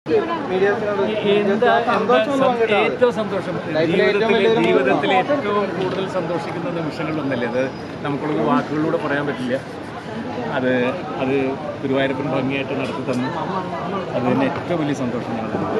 മീഡിയസിനോട് എന്താ സന്തോഷം എന്താ പങ്കിടാറ്. ഏറ്റവും സന്തോഷം ലൈഫിലെ ഏറ്റവും ജീവിതത്തിലെ വലിയൊരു ജീവിതത്തിലെ ഏറ്റവും കൂടുതൽ സന്തോഷിക്കുന്ന നിമിഷങ്ങളൊന്നല്ലേ അത് നമുക്കുള്ളത് വാക്കുകളിലൂടെ പറയാൻ പറ്റില്ല അത് അത് ഗുരുവായൂരപ്പൻ ഭംഗിയായിട്ട് നടത്തി തന്നു അത് തന്നെ ഏറ്റവും വലിയ സന്തോഷം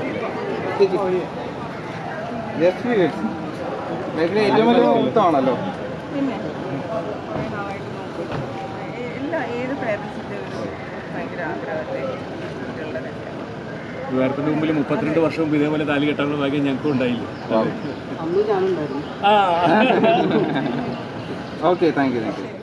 എക്സ്പീരിയൻസ് ലൈഫിലെ ഏറ്റവും വലിയ മുഹൂർത്തമാണല്ലോ പിന്നെ നന്നായിട്ട് നോക്കും എല്ലാ ഏത് പേരൻസിൻ്റെ ഒരു ഭയങ്കര ആഗ്രഹത്തെ കുട്ടികളുടെ ഗുരുവായൂരപ്പൻ്റെ മുമ്പിൽ മുപ്പത്തിരണ്ട് വർഷം മുമ്പ് ഇതേപോലെ താലി കെട്ടാനുള്ള ഭാഗ്യം ഞങ്ങൾക്കും ഉണ്ടായില്ല ആ okay thank you thank U